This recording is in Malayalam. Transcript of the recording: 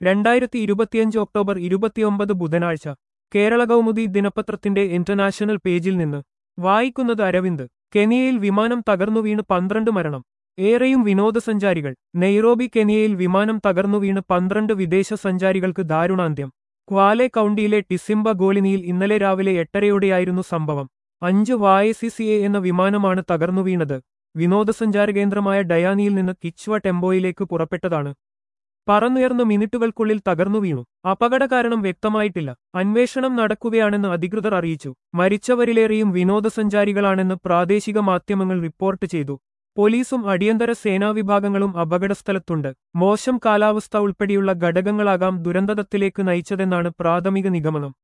രണ്ടായിരത്തി ഇരുപത്തിയഞ്ച് ഒക്ടോബർ ഇരുപത്തിയൊമ്പത് ബുധനാഴ്ച കേരള കൗമുദി ദിനപത്രത്തിന്റെ ഇന്റർനാഷണൽ പേജിൽ നിന്ന് വായിക്കുന്നത് അരവിന്ദ് കെനിയയിൽ വിമാനം തകർന്നു വീണ് പന്ത്രണ്ട് മരണം ഏറെയും വിനോദസഞ്ചാരികൾ നെയ്റോബി കെനിയയിൽ വിമാനം തകർന്നു വീണ് പന്ത്രണ്ട് വിദേശ സഞ്ചാരികൾക്ക് ദാരുണാന്ത്യം ക്വാലെ കൗണ്ടിയിലെ ടിസിംബ ഗോളിനിയിൽ ഇന്നലെ രാവിലെ എട്ടരയോടെയായിരുന്നു സംഭവം അഞ്ച് വായസിസിഎ എന്ന വിമാനമാണ് തകർന്നു വീണത് വിനോദസഞ്ചാര കേന്ദ്രമായ ഡയാനിയിൽ നിന്ന് കിച്വ ടെമ്പോയിലേക്ക് പുറപ്പെട്ടതാണ് പറന്നുയർന്ന മിനിറ്റുകൾക്കുള്ളിൽ തകർന്നു വീണു അപകട കാരണം വ്യക്തമായിട്ടില്ല അന്വേഷണം നടക്കുകയാണെന്ന് അധികൃതർ അറിയിച്ചു മരിച്ചവരിലേറെയും വിനോദസഞ്ചാരികളാണെന്ന് പ്രാദേശിക മാധ്യമങ്ങൾ റിപ്പോർട്ട് ചെയ്തു പോലീസും അടിയന്തര സേനാവിഭാഗങ്ങളും അപകടസ്ഥലത്തുണ്ട് മോശം കാലാവസ്ഥ ഉൾപ്പെടെയുള്ള ഘടകങ്ങളാകാം ദുരന്തത്തിലേക്ക് നയിച്ചതെന്നാണ് പ്രാഥമിക നിഗമനം